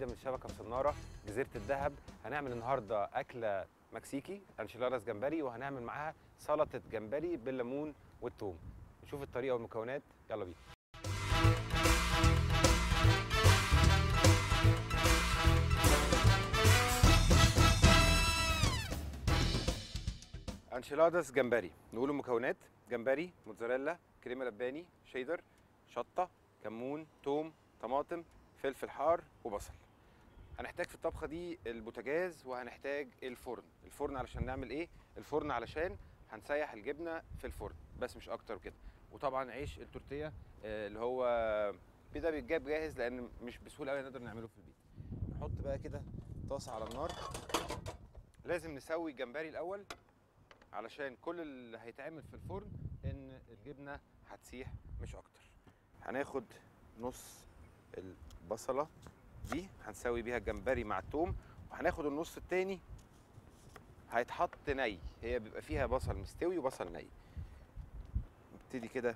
جديده من شبكه صناره جزيره الذهب هنعمل النهارده اكله مكسيكي انشيلادس جمبري وهنعمل معاها سلطه جمبري بالليمون والثوم نشوف الطريقه والمكونات يلا بينا انشيلادس جمبري نقول المكونات جمبري موتزاريلا كريمه لباني شيدر شطه كمون توم طماطم فلفل حار وبصل هنحتاج في الطبخه دي البوتاجاز وهنحتاج الفرن الفرن علشان نعمل ايه الفرن علشان هنسيح الجبنه في الفرن بس مش اكتر كده وطبعا عيش التورتيه آه، اللي هو ده بيتجاب جاهز لان مش بسهوله قوي نقدر نعمله في البيت نحط بقى كده طاسه على النار لازم نسوي الجمبري الاول علشان كل اللي هيتعمل في الفرن ان الجبنه هتسيح مش اكتر هناخد نص البصله دي هنسوي بيها الجمبري مع التوم وهناخد النص التاني هيتحط ني هي بيبقى فيها بصل مستوي وبصل ني نبتدي كده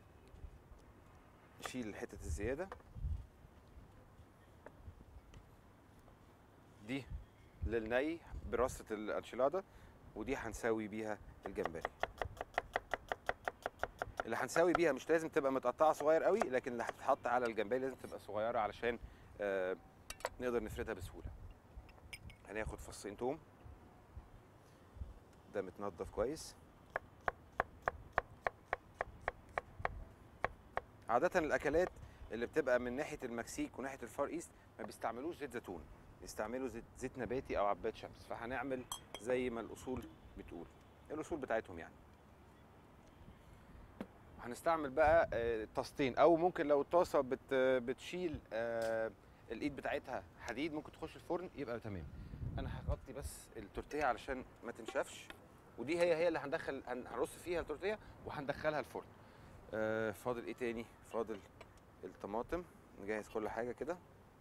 نشيل الحتة الزيادة دي للني برصة الانشيلادا ودي هنسوي بيها الجمبري اللي هنسوي بيها مش لازم تبقى متقطعه صغير قوي لكن اللي هتتحط على الجمبري لازم تبقى صغيره علشان آه نقدر نفردها بسهوله هناخد فصين توم ده متنضف كويس عادة الأكلات اللي بتبقى من ناحية المكسيك وناحية الفار إيست ما بيستعملوش زيت زيتون بيستعملوا زيت, زيت نباتي أو عباد شمس فهنعمل زي ما الأصول بتقول الأصول بتاعتهم يعني هنستعمل بقى آه، طاستين او ممكن لو الطاسه بت بتشيل آه، الايد بتاعتها حديد ممكن تخش الفرن يبقى تمام انا هغطي بس التورتيه علشان ما تنشفش ودي هي هي اللي هندخل هن- هنرص فيها التورتيه وهندخلها الفرن آه، فاضل ايه تاني فاضل الطماطم نجهز كل حاجه كده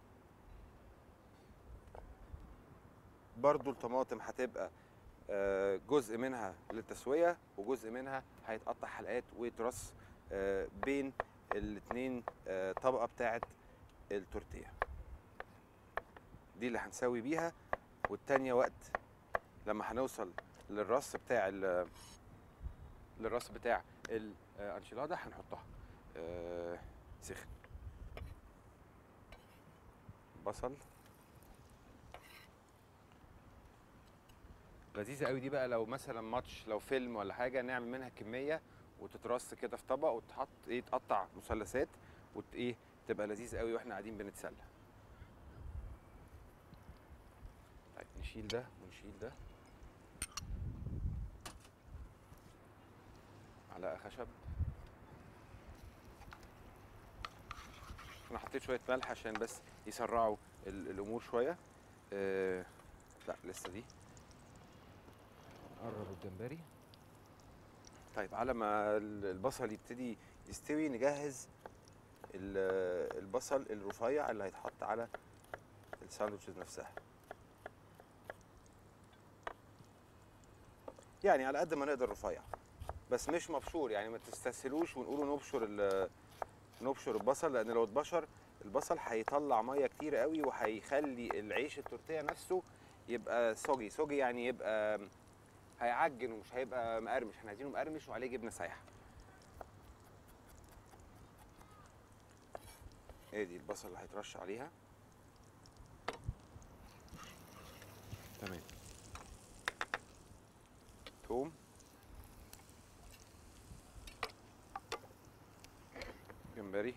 برضو الطماطم هتبقى آه، جزء منها للتسويه وجزء منها هيتقطع حلقات ويترص آه، بين الاتنين آه، طبقه بتاعه التورتيه دي اللي هنسوي بيها والتانية وقت لما هنوصل للرص بتاع ال- للرص بتاع الانشيلادا هنحطها آه، سخن بصل لذيذه قوي دي بقى لو مثلا ماتش لو فيلم ولا حاجه نعمل منها كميه وتترص كده في طبق وتحط ايه تقطع مثلثات وت ايه تبقى لذيذه قوي واحنا قاعدين بنتسلى طيب نشيل ده ونشيل ده معلقه خشب انا حطيت شويه ملح عشان بس يسرعوا ال- الامور شويه آه لا لسه دي نقرب الجمبري طيب على ما ال- البصل يبتدي يستوي نجهز ال- البصل الرفيع اللي هيتحط على الساندوتشز نفسها يعني على قد ما نقدر رفيع بس مش مبشور يعني ما تستسهلوش ونقولوا نبشر ال- نبشر البصل لان لو اتبشر البصل هيطلع ميه كتير قوي وهيخلي العيش التورتيه نفسه يبقى سوجي سوجي يعني يبقى هيعجن ومش هيبقى مقرمش احنا عايزينه مقرمش وعليه جبنه سايحه ادي البصل اللي هيترش عليها تمام توم جمبري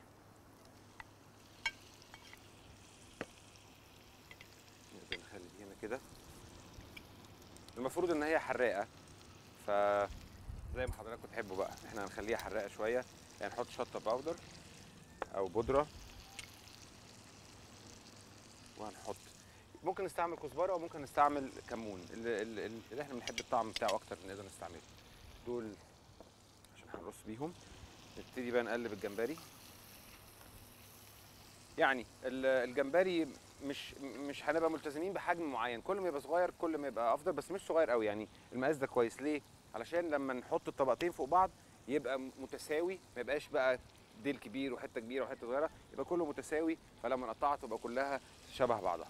نقدر نخلي دي هنا كده المفروض ان هي حراقه ف زي ما حضراتكم تحبوا بقى احنا هنخليها حراقه شويه يعني نحط شطه باودر او بودره وهنحط ممكن نستعمل كزبره وممكن نستعمل كمون اللي, اللي, اللي احنا بنحب الطعم بتاعه اكتر نقدر نستعمله دول عشان هنرص بيهم نبتدي بقى نقلب الجمبري يعني ال- الجمبري مش مش هنبقى ملتزمين بحجم معين كل ما يبقى صغير كل ما يبقى افضل بس مش صغير قوي يعني المقاس ده كويس ليه علشان لما نحط الطبقتين فوق بعض يبقى متساوي ما يبقاش بقى ديل كبير وحته كبيره وحته صغيره يبقى كله متساوي فلما نقطعها تبقى كلها شبه بعضها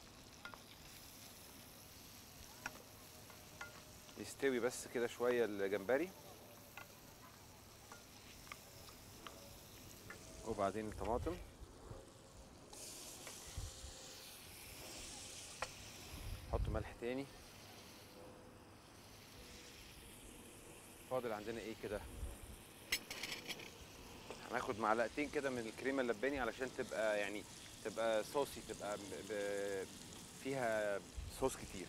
يستوي بس كده شويه الجمبري وبعدين الطماطم نحط ملح تاني فاضل عندنا ايه كده هناخد معلقتين كده من الكريمه اللباني علشان تبقى يعني تبقى صوصي تبقى ب... ب... فيها صوص كتير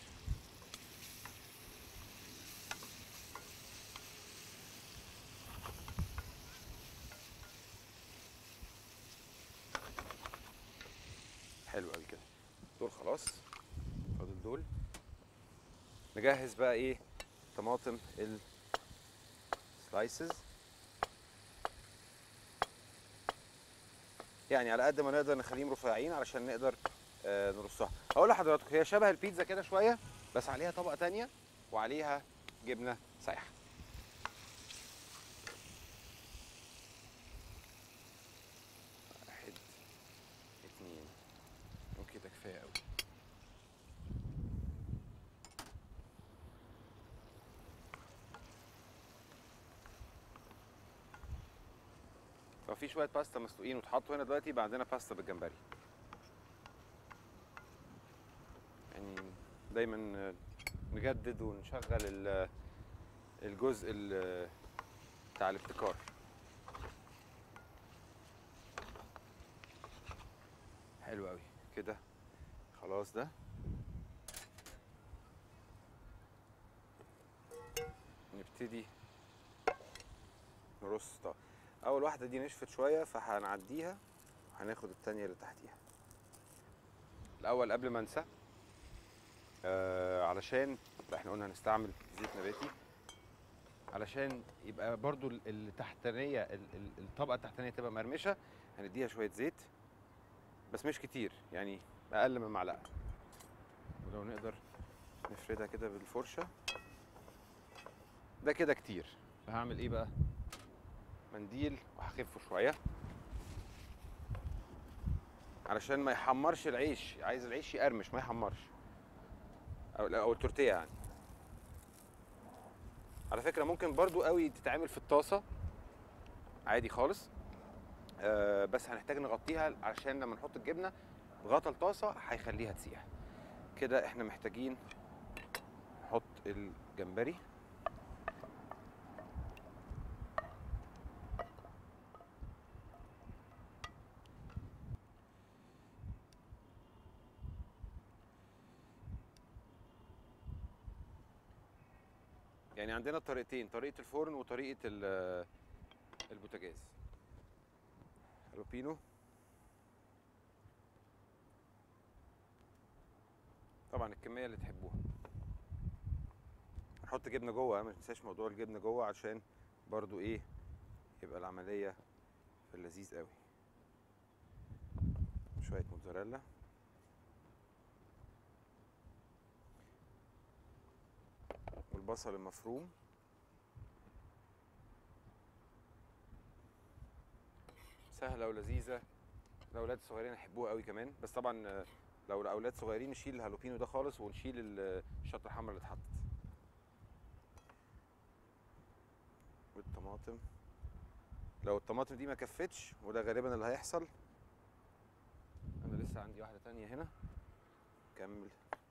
حلو قوي كده دول خلاص فاضل دول نجهز بقى ايه طماطم السلايسز يعني على قد ما نقدر نخليهم رفيعين علشان نقدر آه نرصها هقول لحضراتكم هي شبه البيتزا كده شويه بس عليها طبقه تانية وعليها جبنه سايحه واحد اتنين وكده كفايه قوي ففي شويه باستا مسلوقين واتحطوا هنا دلوقتي يبقى عندنا باستا بالجمبري يعني دايما نجدد ونشغل ال- الجزء ال- بتاع الابتكار حلو قوي كده خلاص ده نبتدي نرص طب اول واحده دي نشفت شويه فهنعديها وهناخد التانية اللي تحتيها الاول قبل ما انسى آه علشان احنا قلنا هنستعمل زيت نباتي علشان يبقى برضو ال- التحتانيه ال- ال- الطبقه التحتانيه تبقى مرمشه هنديها شويه زيت بس مش كتير يعني اقل من معلقه ولو نقدر نفردها كده بالفرشه ده كده كتير فهعمل ايه بقى منديل وهخفه شويه علشان ما يحمرش العيش عايز العيش يقرمش ما يحمرش او او التورتيه يعني على فكره ممكن برضو قوي تتعمل في الطاسه عادي خالص آه بس هنحتاج نغطيها علشان لما نحط الجبنه غطا الطاسه هيخليها تسيح كده احنا محتاجين نحط الجمبري يعني عندنا طريقتين طريقه الفرن وطريقه ال- البوتاجاز هالوبينو طبعا الكميه اللي تحبوها نحط جبنه جوه ما تنساش موضوع الجبنه جوه عشان برضو ايه يبقى العمليه في اللذيذ قوي شويه موتزاريلا والبصل المفروم سهله ولذيذه الاولاد الصغيرين يحبوها قوي كمان بس طبعا آه، لو الاولاد صغيرين نشيل الهالوبينو ده خالص ونشيل ال- الشطه الحمراء اللي اتحطت والطماطم لو الطماطم دي ما كفتش وده غالبا اللي هيحصل انا لسه عندي واحده تانية هنا كمل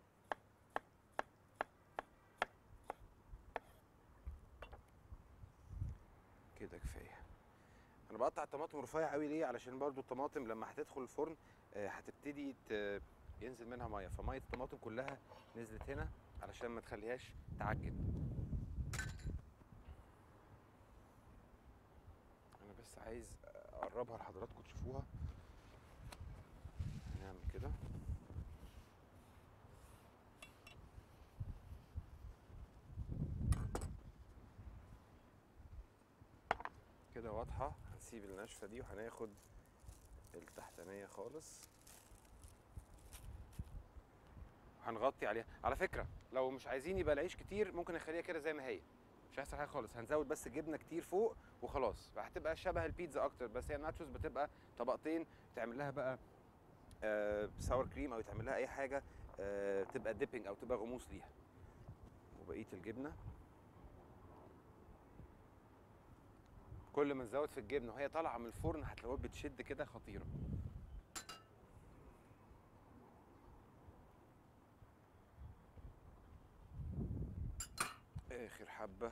كده كفايه انا بقطع الطماطم رفيع قوي ليه علشان برضو الطماطم لما هتدخل الفرن آه، هتبتدي ت- ينزل منها ميه فميه الطماطم كلها نزلت هنا علشان ما تخليهاش تعجن انا بس عايز اقربها لحضراتكم تشوفوها نعمل كده كده واضحة هنسيب الناشفة دي وهناخد التحتانية خالص هنغطي عليها على فكرة لو مش عايزين يبقى العيش كتير ممكن نخليها كده زي ما هي مش هيحصل حاجه خالص هنزود بس جبنه كتير فوق وخلاص هتبقى شبه البيتزا اكتر بس هي الناتشوز بتبقى طبقتين تعمل لها بقى آه ساور كريم او يتعمل لها اي حاجه آه تبقى ديبنج او تبقى غموس ليها وبقيه الجبنه كل ما نزود في الجبنه وهي طالعه من الفرن هتلاقوها بتشد كده خطيره اخر حبه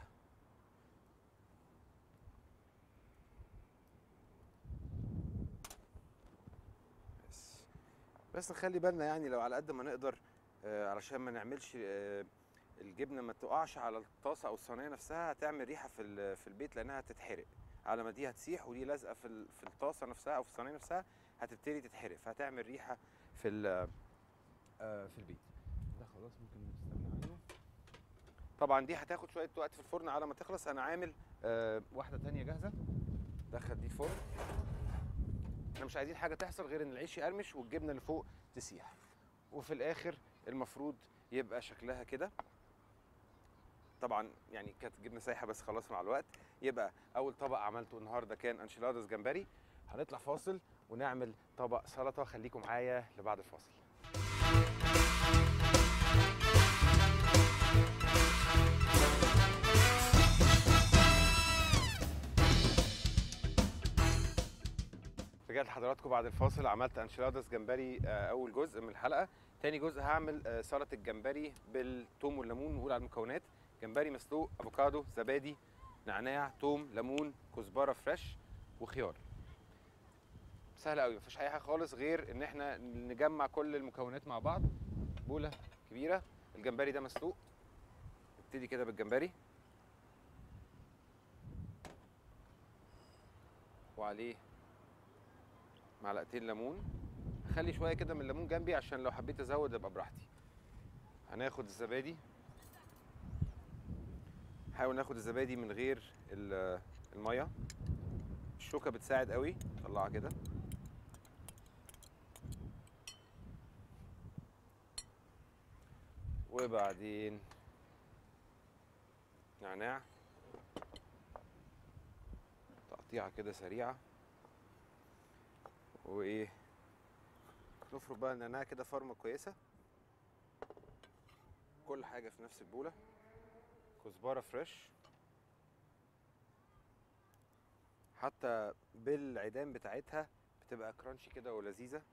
بس بس نخلي بالنا يعني لو على قد ما نقدر آه، علشان ما نعملش آه، الجبنه ما تقعش على الطاسه او الصينيه نفسها هتعمل ريحه في ال- في البيت لانها هتتحرق على ما دي هتسيح ودي لازقه في ال- في الطاسه نفسها او في الصينيه نفسها هتبتدي تتحرق فهتعمل ريحه في ال- آه، في البيت ده خلاص ممكن نستغنى عنه طبعا دي هتاخد شويه وقت في الفرن على ما تخلص انا عامل آه، واحده تانية جاهزه دخل دي الفرن احنا مش عايزين حاجه تحصل غير ان العيش يقرمش والجبنه اللي فوق تسيح وفي الاخر المفروض يبقى شكلها كده طبعا يعني كانت جبنه سايحه بس خلاص مع الوقت يبقى اول طبق عملته النهارده كان انشيلادس جمبري هنطلع فاصل ونعمل طبق سلطه خليكم معايا لبعد الفاصل رجعت لحضراتكم بعد الفاصل عملت انشيلادس جمبري آه، اول جزء من الحلقه تاني جزء هعمل آه، سلطه الجمبري بالثوم والليمون نقول على المكونات جمبري مسلوق افوكادو زبادي نعناع توم ليمون كزبره فريش وخيار سهله قوي مفيش اي حاجه خالص غير ان احنا نجمع كل المكونات مع بعض بوله كبيره الجمبري ده مسلوق نبتدي كده بالجمبري وعليه معلقتين ليمون هخلي شويه كده من الليمون جنبي عشان لو حبيت ازود ابقى براحتي هناخد الزبادي نحاول ناخد الزبادي من غير ال- الميه الشوكه بتساعد قوي طلعها كده وبعدين نعناع تقطيعه كده سريعه وايه نفرك بقى النعناع كده فرمه كويسه كل حاجه في نفس البوله كزبره فريش حتى بالعيدان بتاعتها بتبقى كرانشي كده ولذيذه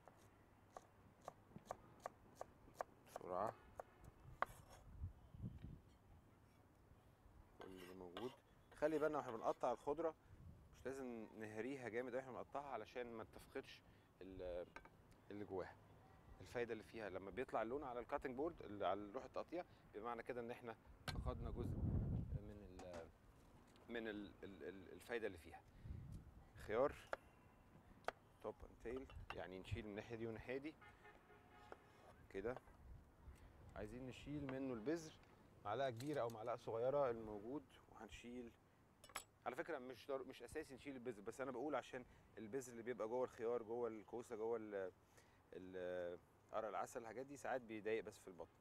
بسرعه كل ده موجود خلي بالنا واحنا بنقطع الخضره مش لازم نهريها جامد واحنا بنقطعها علشان ما تفقدش ال- اللي جواها الفايده اللي فيها لما بيطلع اللون على الكاتنج بورد اللي على لوح التقطيع بمعنى كده ان احنا فقدنا جزء من ال من ال ال ال الفايده اللي فيها خيار توب اند تيل يعني نشيل من الناحيه دي والناحيه دي كده عايزين نشيل منه البذر معلقه كبيره او معلقه صغيره الموجود وهنشيل على فكره مش در... مش اساسي نشيل البذر بس انا بقول عشان البذر اللي بيبقى جوه الخيار جوه الكوسه جوه ال ال- قرع العسل الحاجات دي ساعات بيضايق بس في البطن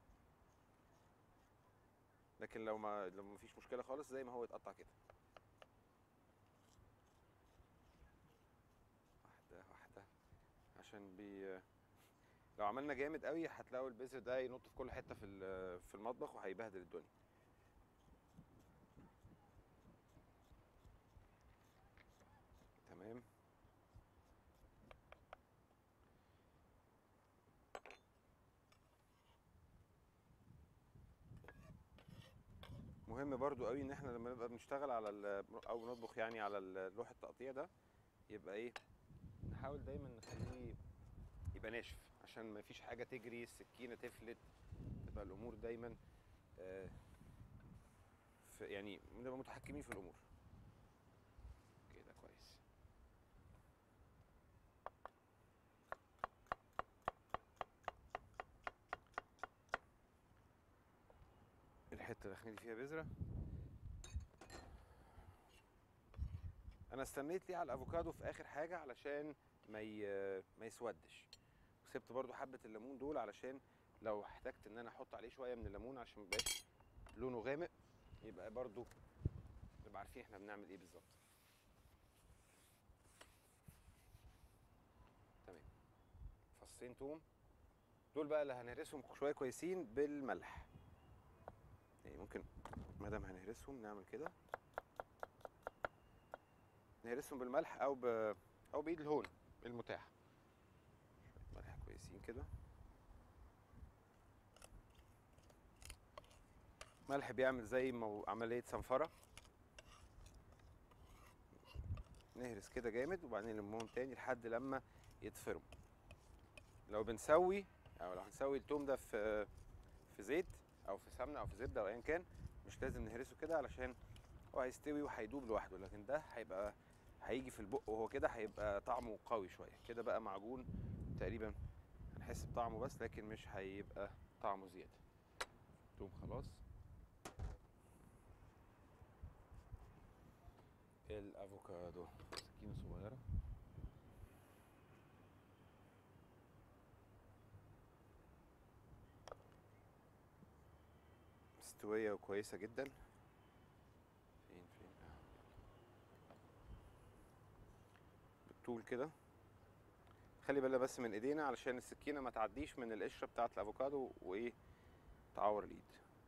لكن لو ما لو ما فيش مشكله خالص زي ما هو يتقطع كده واحده واحده عشان بي لو عملنا جامد قوي هتلاقوا البذر ده ينط في كل حته في ال- في المطبخ وهيبهدل الدنيا تمام مهم برضو قوي ان احنا لما نبقى بنشتغل على ال- او بنطبخ يعني على ال- لوح التقطيع ده يبقى ايه نحاول دايما نخليه يبقى ناشف عشان ما فيش حاجه تجري السكينه تفلت تبقى الامور دايما آه، في يعني نبقى متحكمين في الامور كده كويس الحته الاخرانيه دي فيها بذره انا استنيت ليه على الافوكادو في اخر حاجه علشان ما ي... ما يسودش وسبت برضو حبه الليمون دول علشان لو احتجت ان انا احط عليه شويه من الليمون عشان ما يبقاش لونه غامق يبقى برضو نبقى عارفين احنا بنعمل ايه بالظبط تمام فصين توم دول بقى اللي هنهرسهم شويه كويسين بالملح يعني ممكن ما دام هنهرسهم نعمل كده نهرسهم بالملح او ب... او بايد الهون المتاح شويه ملح كويسين كده ملح بيعمل زي مو... عمليه صنفره نهرس كده جامد وبعدين نلمهم تاني لحد لما يتفرموا لو بنسوي او لو هنسوي التوم ده في في زيت او في سمنه او في زبده او ايا كان مش لازم نهرسه كده علشان هو هيستوي وهيدوب لوحده لكن ده هيبقى هيجي في البق وهو كده هيبقى طعمه قوي شويه كده بقى معجون تقريبا هنحس بطعمه بس لكن مش هيبقى طعمه زياده توم خلاص الافوكادو سكينه صغيره مستويه وكويسه جدا فين فين آه. بالطول كده خلي بالنا بس من ايدينا علشان السكينه ما تعديش من القشره بتاعه الافوكادو وايه تعور الايد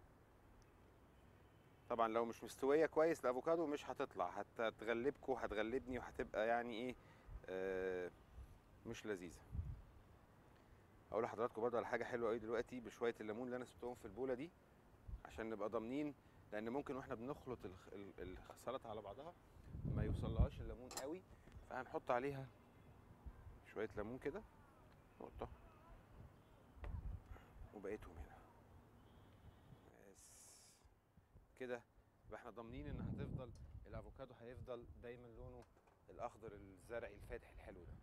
طبعا لو مش مستويه كويس الافوكادو مش هتطلع هتغلبكوا هتغلبني وهتبقى يعني ايه آه مش لذيذه اقول لحضراتكم برضه على حاجه حلوه قوي دلوقتي بشويه الليمون اللي انا سبتهم في البوله دي عشان نبقى ضامنين لان ممكن واحنا بنخلط الخ- ال- السلطه على بعضها ما يوصلهاش الليمون قوي فهنحط عليها شويه ليمون كده نقطه وبقيتهم هنا بس كده يبقى احنا ضامنين ان هتفضل الافوكادو هيفضل دايما لونه الاخضر الزرعي الفاتح الحلو ده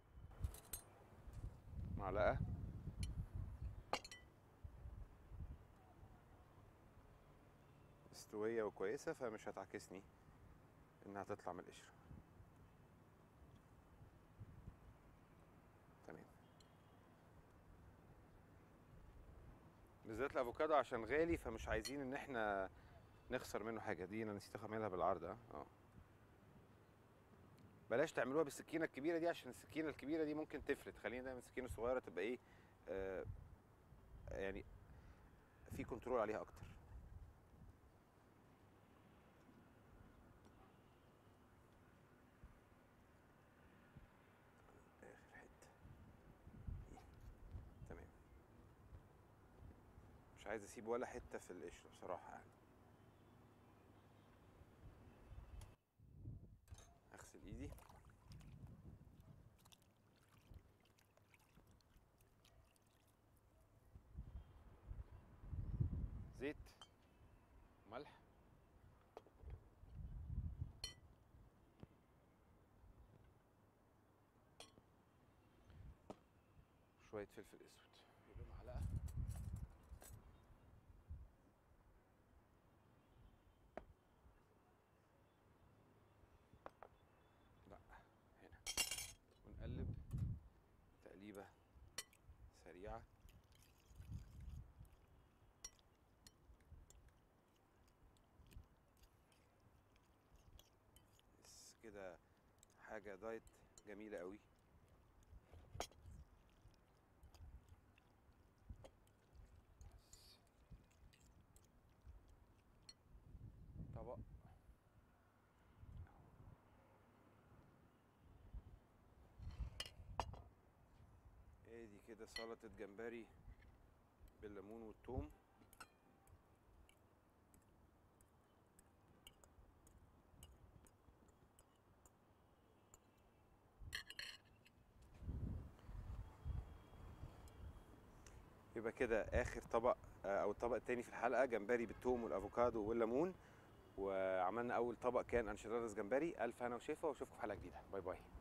معلقه مستويه وكويسه فمش هتعكسني انها تطلع من القشره تمام بالذات الافوكادو عشان غالي فمش عايزين ان احنا نخسر منه حاجه دي انا نسيت اعملها بالعرض اه اه بلاش تعملوها بالسكينه الكبيره دي عشان السكينه الكبيره دي ممكن تفلت خلينا دايما السكينه الصغيره تبقى ايه آه يعني في كنترول عليها اكتر اخر حته إيه. تمام مش عايز اسيب ولا حته في القشره بصراحه يعني اغسل ايدي زيت ملح شويه فلفل اسود يبقى معلقه لا هنا ونقلب تقليبه سريعه بس كده حاجه دايت جميله قوي بس. طبق ادي كده سلطة جمبري بالليمون والثوم يبقى كده اخر طبق آه، او الطبق التاني في الحلقه جمبري بالثوم والافوكادو والليمون وعملنا اول طبق كان انشيرادس جمبري الف هنا وشفا واشوفكم في حلقه جديده باي باي